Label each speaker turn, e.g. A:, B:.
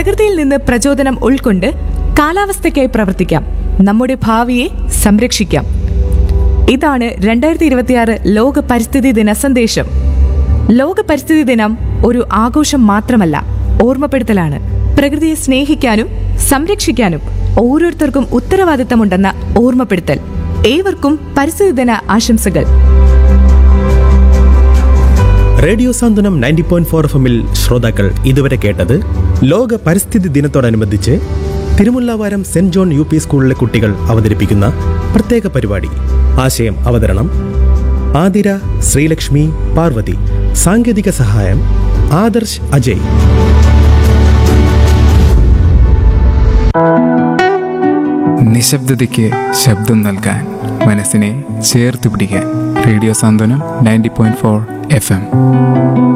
A: പ്രകൃതിയിൽ നിന്ന് പ്രചോദനം ഉൾക്കൊണ്ട് കാലാവസ്ഥയ്ക്കായി പ്രവർത്തിക്കാം നമ്മുടെ ഭാവിയെ സംരക്ഷിക്കാം ഇതാണ് രണ്ടായിരത്തി ഇരുപത്തിയാറ് ലോക പരിസ്ഥിതി ദിന സന്ദേശം ലോക പരിസ്ഥിതി ദിനം ഒരു ആഘോഷം മാത്രമല്ല ഓർമ്മപ്പെടുത്തലാണ് പ്രകൃതിയെ സ്നേഹിക്കാനും സംരക്ഷിക്കാനും ഓരോരുത്തർക്കും ഉത്തരവാദിത്തമുണ്ടെന്ന ഓർമ്മപ്പെടുത്തൽ ഏവർക്കും പരിസ്ഥിതി ദിന ആശംസകൾ
B: radio Santhwanam ninety point four F എമ്മിൽ ശ്രോതാക്കൾ ഇതുവരെ കേട്ടത് ലോക പരിസ്ഥിതി ദിനത്തോടനുബന്ധിച്ച് Thirumullavaram saint John U P സ്കൂളിലെ കുട്ടികൾ അവതരിപ്പിക്കുന്ന പ്രത്യേക പരിപാടി ആശയം അവതരണം ആതിര ശ്രീലക്ഷ്മി പാർവതി സാങ്കേതിക സഹായം ആദർശ് അജയ്
C: നിശബ്ദതയ്ക്ക് ശബ്ദം നൽകാൻ മനസ്സിനെ ചേർത്ത് പിടിക്കാൻ radio Santhwanam ninety point four F M